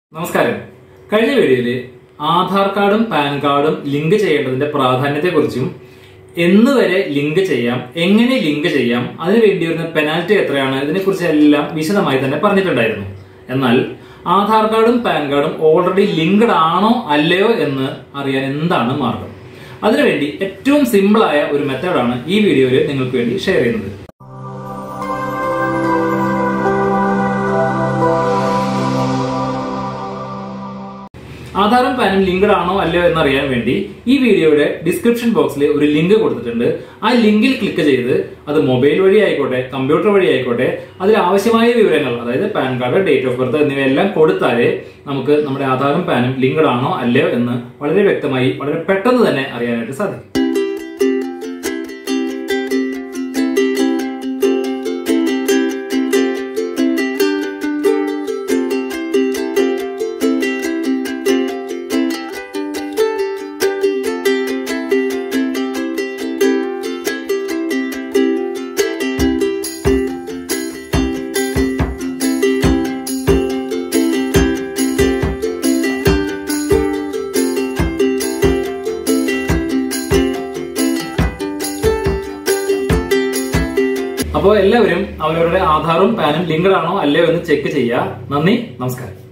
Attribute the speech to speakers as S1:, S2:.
S1: നമസ്കാരം കഴിഞ്ഞ വീഡിയോയില് ആധാർ കാർഡും പാൻ കാർഡും ലിങ്ക് ചെയ്യേണ്ടതിന്റെ പ്രാധാന്യത്തെക്കുറിച്ചും എന്ന് വരെ ലിങ്ക് ചെയ്യാം എങ്ങനെ ലിങ്ക് ചെയ്യാം അതിന് വേണ്ടി വരുന്ന പെനാൽറ്റി എത്രയാണ് ഇതിനെക്കുറിച്ച് എല്ലാം വിശദമായി തന്നെ പറഞ്ഞിട്ടുണ്ടായിരുന്നു എന്നാൽ ആധാർ കാർഡും പാൻ കാർഡും ഓൾറെഡി ലിങ്ക്ഡ് ആണോ അല്ലയോ എന്ന് അറിയാൻ എന്താണ് മാർഗം അതിനുവേണ്ടി ഏറ്റവും സിമ്പിളായ ഒരു മെത്തേഡാണ് ഈ വീഡിയോയിൽ നിങ്ങൾക്ക് വേണ്ടി ഷെയർ ചെയ്യുന്നത് ആധാറും പാനും ലിങ്ക്ഡ് ആണോ അല്ലയോ എന്നറിയാൻ വേണ്ടി ഈ വീഡിയോയുടെ ഡിസ്ക്രിപ്ഷൻ ബോക്സിൽ ഒരു ലിങ്ക് കൊടുത്തിട്ടുണ്ട് ആ ലിങ്കിൽ ക്ലിക്ക് ചെയ്ത് അത് മൊബൈൽ വഴി ആയിക്കോട്ടെ കമ്പ്യൂട്ടർ വഴി ആയിക്കോട്ടെ അതിൽ ആവശ്യമായ വിവരങ്ങൾ അതായത് PAN card date of birth എന്നിവയെല്ലാം കൊടുത്താലേ നമുക്ക് നമ്മുടെ ആധാറും പാനും ലിങ്ക്ഡ് ആണോ അല്ലയോ എന്ന് വളരെ വ്യക്തമായി വളരെ പെട്ടെന്ന് തന്നെ അറിയാനായിട്ട് സാധിക്കും അപ്പോൾ എല്ലാവരും അവരവരുടെ ആധാറും പാനും ലിങ്ക്ഡ് ആണോ അല്ലയോ എന്ന് ചെക്ക് ചെയ്യുക നന്ദി നമസ്കാരം